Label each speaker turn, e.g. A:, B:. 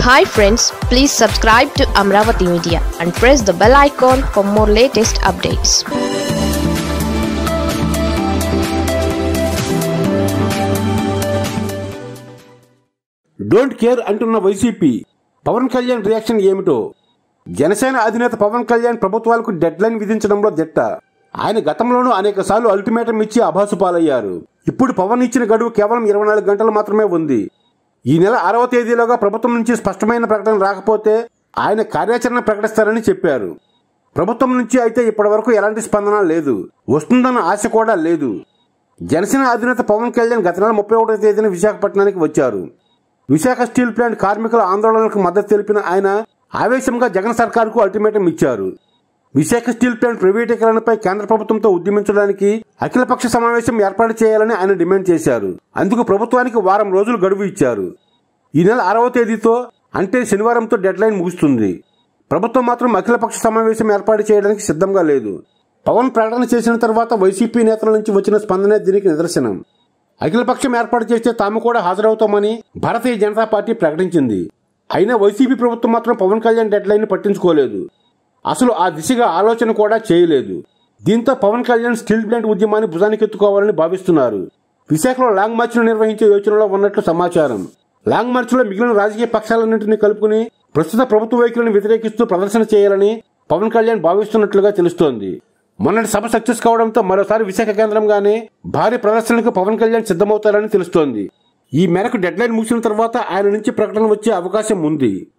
A: hi friends please subscribe to Amaravati media and press the bell icon for more latest updates
B: don't care అంటున్న YCP Pawan Kalyan reaction ఏమిటో జనసేన అధినేత పవన్ కళ్యాణ్ ప్రభుత్వాలకు dead line విధించడంలో దిట్ట ఆయన గతంలోనూ అనేక సార్లు అల్టిమేటం ఇచ్చి అభాసు పాలయ్యారు ఇప్పుడు పవన్ ఇచ్చిన గడువు కేవలం ఇరవై నాలుగు గంటలు మాత్రమే ఉంది ఈ నెల ఆరవ తేదీలోగా ప్రభుత్వం నుంచి స్పష్టమైన ప్రకటన రాకపోతే ఆయన కార్యాచరణ ప్రకటిస్తారని చెప్పారు ప్రభుత్వం నుంచి అయితే ఇప్పటివరకు ఎలాంటి స్పందన లేదు వస్తుందన్న ఆశ కూడా లేదు జనసేన అధినేత పవన్ కళ్యాణ్ గత నెల ముప్పై ఒకటో తేదీన విశాఖపట్నానికి వచ్చారు విశాఖ స్టీల్ ప్లాంట్ కార్మికుల ఆందోళనలకు మద్దతు తెలిపిన ఆయన ఆవేశంగా జగన్ సర్కార్కు అల్టిమేటం ఇచ్చారు విశాఖ స్టీల్ ప్లాంట్ ప్రైవేటీకరణపై కేంద్ర ప్రభుత్వంతో ఉద్యమించడానికి అఖిలపక్ష సమావేశం ఏర్పాటు చేయాలని ఆయన డిమాండ్ చేశారు అందుకు ప్రభుత్వానికి వారం రోజులు గడువు ఇచ్చారు ఈ నెల ఆరవ తేదీతో అంటే శనివారంతో డెడ్ లైన్ ముగుస్తుంది ప్రభుత్వం మాత్రం అఖిలపక్ష సమావేశం ఏర్పాటు చేయడానికి సిద్ధంగా లేదు పవన్ ప్రకటన చేసిన తర్వాత వైసీపీ నేతల నుంచి వచ్చిన స్పందనే దీనికి నిదర్శనం అఖిలపక్షం ఏర్పాటు చేస్తే తాము కూడా హాజరవుతామని భారతీయ జనతా పార్టీ ప్రకటించింది అయినా వైసీపీ ప్రభుత్వం మాత్రం పవన్ కళ్యాణ్ డెడ్ లైన్ పట్టించుకోలేదు అసలు ఆ దిశగా ఆలోచన కూడా చేయలేదు దీంతో పవన్ కళ్యాణ్ స్టీల్ ప్లాంట్ ఉద్యమాన్ని భుజానికెత్తుకోవాలని భావిస్తున్నారు విశాఖలో లాంగ్ మార్చ్ను నిర్వహించే యోచనలో ఉన్నట్లు సమాచారం లాంగ్ మార్చ్లో మిగిలిన రాజకీయ పక్షాలన్నింటినీ కలుపుకుని ప్రస్తుత ప్రభుత్వ వైఖరిని వ్యతిరేకిస్తూ ప్రదర్శన చేయాలని పవన్ కళ్యాణ్ భావిస్తున్నట్లుగా తెలుస్తోంది మొన్నటి సభ సక్సెస్ కావడంతో మరోసారి విశాఖ కేంద్రంగానే భారీ ప్రదర్శనకు పవన్ కళ్యాణ్ సిద్ధమవుతారని తెలుస్తోంది ఈ మేరకు డెడ్ లైన్ ముగిసిన తర్వాత ఆయన నుంచి ప్రకటన వచ్చే అవకాశం ఉంది